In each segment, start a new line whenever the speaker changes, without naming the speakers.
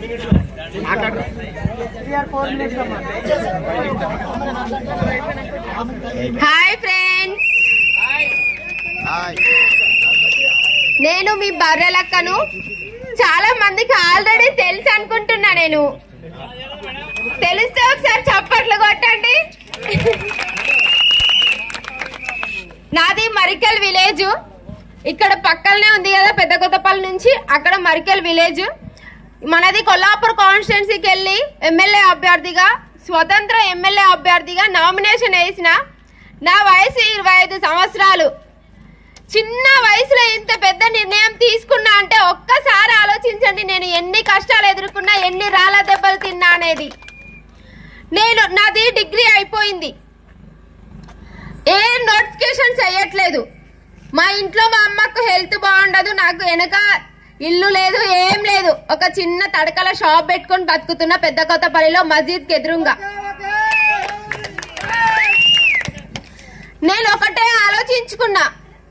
hi friends నేను మీ బర్రెలక్కను చాలా మందికి ఆల్రెడీ తెలుసు అనుకుంటున్నా నేను తెలిస్తే ఒకసారి చప్పట్లు కొట్టండి నాది మరికల్ విలేజ్ ఇక్కడ పక్కనే ఉంది కదా పెద్ద కొత్తపల్లి నుంచి అక్కడ మరికల్ విలేజ్ మనది కొల్లాపూర్ కాన్స్టిట్యున్సీకి వెళ్ళి ఎమ్మెల్యే అభ్యర్థిగా స్వతంత్ర ఎమ్మెల్యే అభ్యర్థిగా నామినేషన్ వేసిన నా వయసు ఇరవై ఐదు సంవత్సరాలు చిన్న వయసులో ఇంత పెద్ద నిర్ణయం తీసుకున్నా అంటే ఒక్కసారి ఆలోచించండి నేను ఎన్ని కష్టాలు ఎదుర్కొన్నా ఎన్ని రాళ్ళ దెబ్బలు తిన్నా అనేది నేను నాది డిగ్రీ అయిపోయింది ఏ నోటిఫికేషన్ చేయట్లేదు మా ఇంట్లో మా అమ్మకు హెల్త్ బాగుండదు నాకు వెనక ఇల్లు లేదు ఏం లేదు ఒక చిన్న తడకల షాప్ పెట్టుకొని బతుకుతున్న పెద్ద కొత్తపల్లిలో మస్జిద్ ఎదురుగా నేను ఒకటే ఆలోచించుకున్నా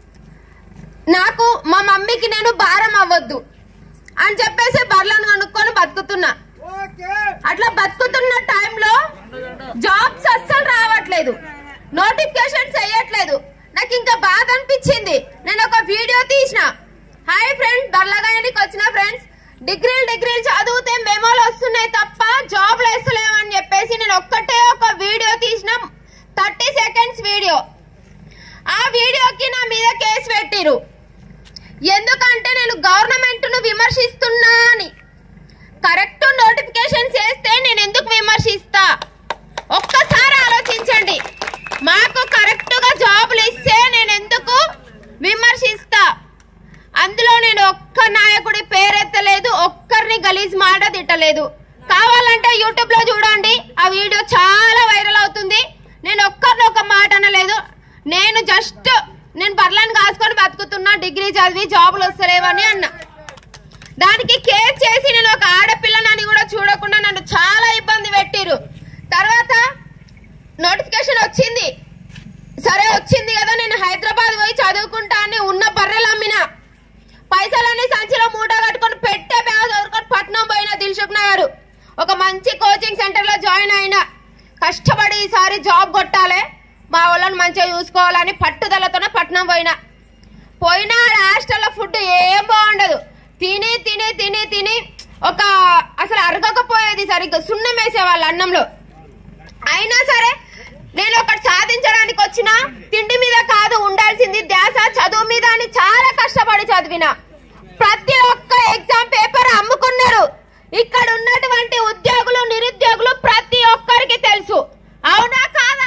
నాకు మా మమ్మీకి నేను భారం అవ్వద్దు అని చెప్పేసి బర్లను కనుక్కొని బతుకుతున్నా అట్లా బతుకుతున్న టైంలో జాబ్స్ అస్సలు రావట్లేదు నోటిఫికేషన్ చేయట్లేదు నాకు ఇంకా బాధ అనిపించింది నేను ఒక వీడియో తీసిన హాయ్ ఫ్రెండ్స్ బర్లగాయనికి వచ్చిన ఫ్రెండ్స్ డిగ్రీలు డిగ్రీలు చదివితే మెమోలు వస్తున్నాయి తప్ప జాబ్లు వేస్తలేమని చెప్పేసి నేను ఒక్కటే ఒక వీడియో తీసిన థర్టీ సెకండ్స్ వీడియో ఆ వీడియోకి నా మీద కేసు పెట్టిరు ఎందుకంటే నేను గవర్నమెంట్ ను విమర్శిస్తున్నా అని కరెక్ట్ నోటిఫికేషన్ చేస్తే నేను ఎందుకు విమర్శిస్తా ఒక్కసారి ఆలోచించండి మాకు కరెక్ట్ గా జాబులు ఇస్తే నేను ఎందుకు విమర్శిస్తా అందులో నేను ఒక్క నాయకుడి పేరెత్తలేదు ఒక్కరిని గలీజ్ మాట తిట్టలేదు కావాలంటే యూట్యూబ్ లో చూడండి ఆ వీడియో చాలా వైరల్ అవుతుంది నేను ఒక్కరిని ఒక మాట అనలేదు నేను జస్ట్ నేను బర్లను కాసుకొని బతుకుతున్నా డిగ్రీ చదివి జాబులు వస్తలేవని అన్నా దానికి కేర్ చేసి నేను ఒక ఆడపిల్లనని కూడా చూడకుండా నన్ను చాలా ఇబ్బంది పెట్టిరు తర్వాత నోటిఫికేషన్ వచ్చింది సరే వచ్చింది కదా నేను హైదరాబాద్ పోయి చదువుకుంటా అని ఉన్న బర్రెలు అమ్మిన పైసలన్నీ సంచిలో మూట కట్టుకొని పెట్టే బ్యాగ్ చదువుకొని పట్నం పోయిన దిల్సుఖ్ నగర్ ఒక మంచి కోచింగ్ సెంటర్ లో జాయిన్ అయినా కష్టపడి ఈసారి జాబ్ కొట్టాలి మా వాళ్ళని మంచిగా చూసుకోవాలని పట్టుదలతోనే పట్నం పోయినా పోయినా ఆడ హాస్టల్లో ఫుడ్ ఏం బాగుండదు తిని తిని తిని తిని ఒక అసలు అరగకపోయేది సరిగ్గా సున్నం వేసేవాళ్ళు అన్నంలో అయినా సరే నేను ఒకటి సాధించడానికి వచ్చిన తిండి మీద కాదు ఉండాల్సింది ధ్యాస చదువు మీద అని చాలా కష్టపడి చదివిన ప్రతి ఒక్క ఎగ్జామ్ పేపర్ అమ్ముకున్నారు ఇక్కడ ఉన్నటువంటి ఉద్యోగులు నిరుద్యోగులు ప్రతి ఒక్కరికి తెలుసు అవునా కాదా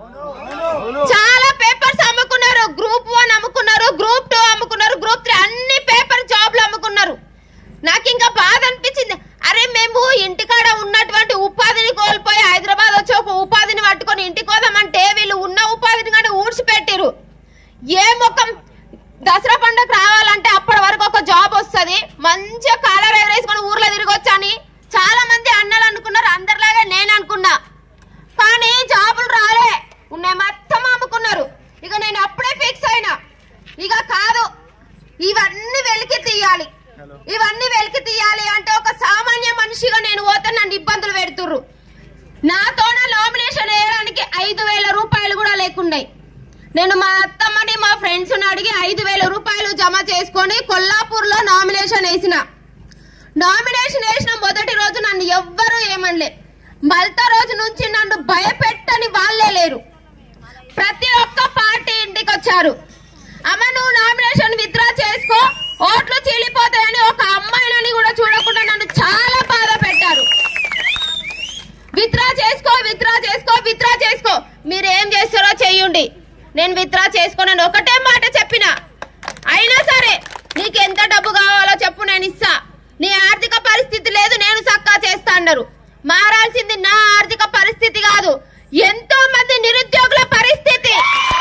చాలా పేపర్స్ అమ్ముకున్నారు గ్రూప్ వన్ అమ్ముకున్నారు గ్రూప్ టూ అమ్ముకున్నారు గ్రూప్ త్రీ అన్ని పేపర్ జాబ్లు అమ్ముకున్నారు నాకు ఇంకా బాధ అనిపించింది అరే మేము ఇంటికాడ ఉన్నటువంటి ఉపాధిని కోల్పోయి హైదరాబాద్ వచ్చి ఒక ఉపాధిని పట్టుకొని ఇంటికి పోదామంటే వీళ్ళు ఉన్న ఉపాధిని కానీ ఊడ్చిపెట్టిరు ఏ ముఖం దసరా పండుగ రావాలంటే అప్పటి వరకు ఒక జాబ్ వస్తది మంచిగా కాలర్ ఎగరేసుకొని ఊర్లో తిరగొచ్చని చాలా మంది అన్నలు అనుకున్నారు అందరిలాగా నేను అనుకున్నా కానీ జాబులు రాలే ఉన్నాయి మొత్తం అమ్ముకున్నారు ఇక నేను అప్పుడే ఫిక్స్ అయినా ఇక కాదు ఇవన్నీ వెలికి తీయాలి ఇవన్నీ వెలికి తీయాలి అంటే ఒక సామాన్య మనిషిగా నేను పోతే నన్ను ఇబ్బందులు పెడుతుర్రు నాతోన నామినేషన్ వేయడానికి ఐదు వేల రూపాయలు కూడా లేకున్నాయి నేను మా అత్తమ్మని మా ఫ్రెండ్స్ అడిగి ఐదు వేల రూపాయలు జమ చేసుకొని కొల్లాపూర్ లో నామినేషన్ వేసిన నామినేషన్ వేసిన మొదటి రోజు నన్ను ఎవ్వరూ ఏమనలే మల్తా రోజు నుంచి నన్ను భయపెట్టని వాళ్ళే లేరు ప్రతి ఒక్క పార్టీ ఇంటికి వచ్చారు అమ్మ నువ్వు నామినేషన్ విత్డ్రా చేసుకో ఓట్లు చీలిపోతాయని ఒక అమ్మాయినని కూడా చూడకుండా నన్ను చాలా బాధ పెట్టారు విత్డ్రా చేసుకో విత్డ్రా చేసుకో విత్డ్రా చేసుకో మీరు ఏం చేస్తారో చెయ్యండి నేను విత్డ్రా చేసుకోనని ఒకటే మాట చెప్పిన అయినా సరే నీకు ఎంత డబ్బు కావాలో చెప్పు నేను ఇస్తా నీ ఆర్థిక పరిస్థితి లేదు నేను సక్కా చేస్తా అన్నారు మారాల్సింది నా ఆర్థిక పరిస్థితి కాదు ఎంతో మంది నిరుద్యోగుల పరిస్థితి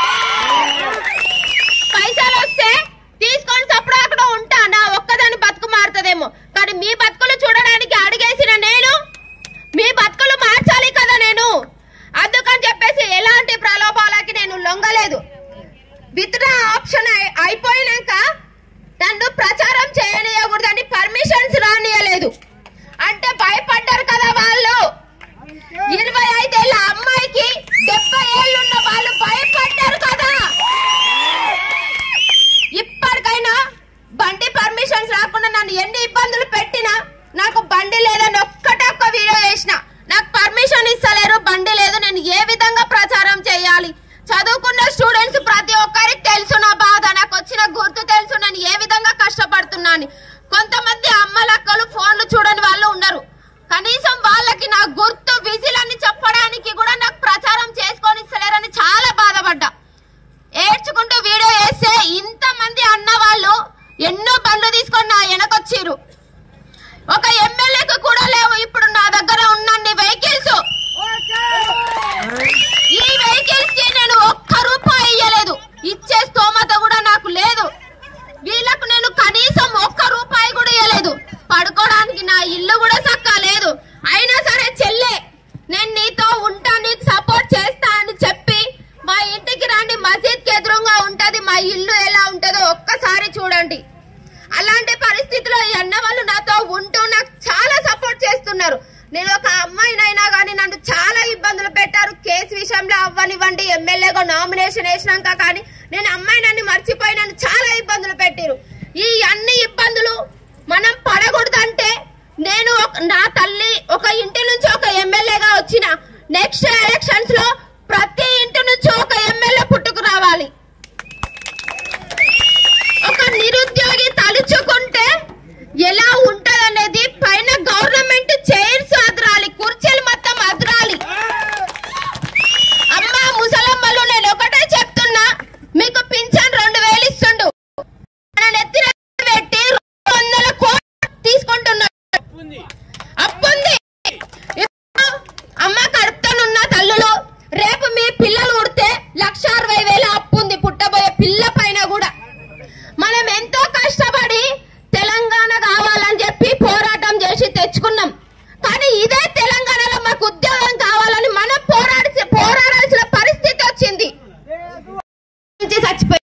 పైసలు వస్తే తీసుకొని సప్పుడు అక్కడ ఉంటా నా ఒక్కదాని బతుకు మారుతుందేమో కానీ మీ బతుకులు చూడడానికి అడిగేసిన నేను మీ బతుకులు మార్చాలి కదా నేను అందుకని చెప్పేసి ఎలాంటి ప్రలోభాలకి నేను లొంగలేదు విత్డ్రా ఆప్షన్ అయి- అయిపోయినాక నన్ను ప్రచారం చేయనీయకూడదని పర్మిషన్స్ రానియలేదు అంటే కూడా చూడని వాళ్ళు ఉన్నారు కనీసం వాళ్ళకి నా గుర్తు విజిల్ అని చెప్పడానికి కూడా నాకు ప్రచారం చేసుకొని ఇస్తలేరని చాలా బాధపడ్డా ఏడ్చుకుంటూ వీడియో వేస్తే ఇంతమంది అన్న వాళ్ళు ఎన్నో బండ్లు తీసుకొని నా వెనకొచ్చిర్రు ఒక ఎమ్మెల్యేకు కూడా లేవు ఇప్పుడు నా దగ్గర ఉన్నన్ని వెహికల్స్ ఈ వెహికల్స్ కి నేను ఒక్క రూపాయి ఇయ్యలేదు ఇచ్చే స్తోమత కూడా నాకు లేదు వీళ్ళకు నేను కనీసం ఒక్క రూపాయి కూడా ఇవ్వలేదు పడుకోవడానికి నా ఇల్లు కూడా చక్కా లేదు అయినా సరే చెల్లె నేను నీతో ఉంటా నీకు సపోర్ట్ చేస్తా అని చెప్పి మా ఇంటికి రండి మసీద్ కి ఎదురుగా ఉంటది మా ఇల్లు ఎలా ఉంటుందో ఒక్కసారి చూడండి అలాంటి పరిస్థితిలో ఈ అన్న వాళ్ళు నాతో ఉంటూ నాకు చాలా సపోర్ట్ చేస్తున్నారు నేను ఒక అమ్మాయినైనా కానీ నన్ను చాలా ఇబ్బందులు పెట్టారు కేసు విషయంలో అవ్వనివ్వండి ఎమ్మెల్యేగా నామినేషన్ వేసినాక కానీ నేను అమ్మాయినని మర్చిపోయి నన్ను చాలా ఇబ్బందులు పెట్టారు ఈ అన్ని ఇబ్బందులు మనం పడకూడదంటే నేను ఒక- నా తల్లి ఒక ఇంటి నుంచి ఒక ఎమ్మెల్యేగా వచ్చిన నెక్స్ట్